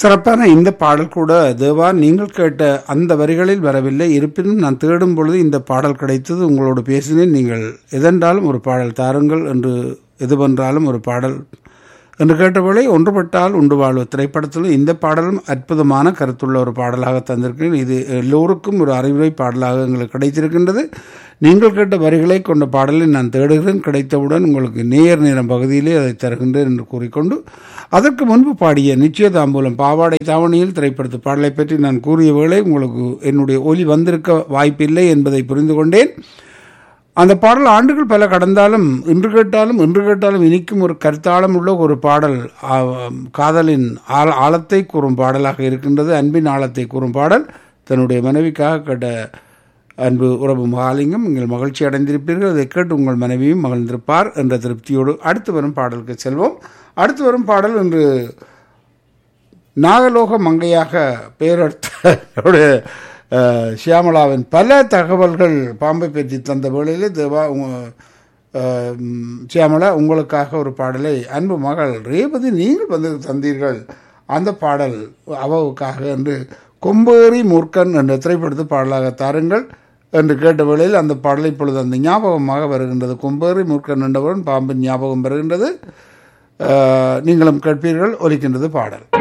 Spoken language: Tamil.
சிறப்பான இந்த பாடல் கூட தேவா நீங்கள் கேட்ட அந்த வரிகளில் வரவில்லை இருப்பினும் நான் தேடும் பொழுது இந்த பாடல் கிடைத்தது உங்களோடு பேசினேன் நீங்கள் எதென்றாலும் ஒரு பாடல் தாருங்கள் என்று எதுவென்றாலும் ஒரு பாடல் என்று கேட்டபோலே ஒன்றுபட்டால் உண்டு வாழ்வு திரைப்படத்தில் இந்த பாடலும் அற்புதமான கருத்துள்ள ஒரு பாடலாக தந்திருக்கிறேன் இது எல்லோருக்கும் ஒரு அறிவுரை பாடலாக எங்களுக்கு கிடைத்திருக்கின்றது நீங்கள் கேட்ட வரிகளை கொண்ட பாடலை நான் தேடுகிறேன் கிடைத்தவுடன் உங்களுக்கு நேர் நேரம் பகுதியிலே அதை தருகின்றேன் என்று கூறிக்கொண்டு அதற்கு முன்பு பாடிய நிச்சயதாம்பூலம் பாவாடை தாவணியில் திரைப்படத்து பாடலை பற்றி நான் கூறிய வேளை உங்களுக்கு என்னுடைய ஒலி வந்திருக்க வாய்ப்பில்லை என்பதை புரிந்து கொண்டேன் அந்த பாடல் ஆண்டுகள் பல கடந்தாலும் இன்று கேட்டாலும் இன்று கேட்டாலும் இனிக்கும் ஒரு கருத்தாளம் உள்ள ஒரு பாடல் ஆ, காதலின் ஆழ ஆழத்தை கூறும் பாடலாக இருக்கின்றது அன்பின் ஆழத்தை கூறும் பாடல் தன்னுடைய மனைவிக்காக கேட்ட அன்பு உறவு மகாலிங்கம் நீங்கள் மகிழ்ச்சி அடைந்திருப்பீர்கள் அதை கேட்டு உங்கள் மனைவியும் மகிழ்ந்திருப்பார் என்ற திருப்தியோடு அடுத்து வரும் பாடலுக்கு செல்வோம் அடுத்து வரும் பாடல் இன்று நாகலோக மங்கையாக பெயரெடுத்த நம்முடைய, அஹ், சியாமளாவின் பல தகவல்கள் பாம்பை பற்றி தந்த வேளையிலே தேவா உங்க அஹ், ம், சியாமளா உங்களுக்காக ஒரு பாடலை அன்பு மகள் ரேவதி நீங்கள் வந்து தந்தீர்கள் அந்த பாடல் அவவுக்காக என்று கொம்பேறி மூர்க்கன் என்ற திரைப்படத்து பாடலாக தாருங்கள் என்று கேட்ட வேளையில் அந்த பாடலை இப்பொழுது அந்த ஞாபகமாக வருகின்றது கொம்பேறி மூர்க்கன் என்றவுடன் பாம்பின் ஞாபகம் வருகின்றது அஹ், நீங்களும் கேட்பீர்கள் ஒலிக்கின்றது பாடல்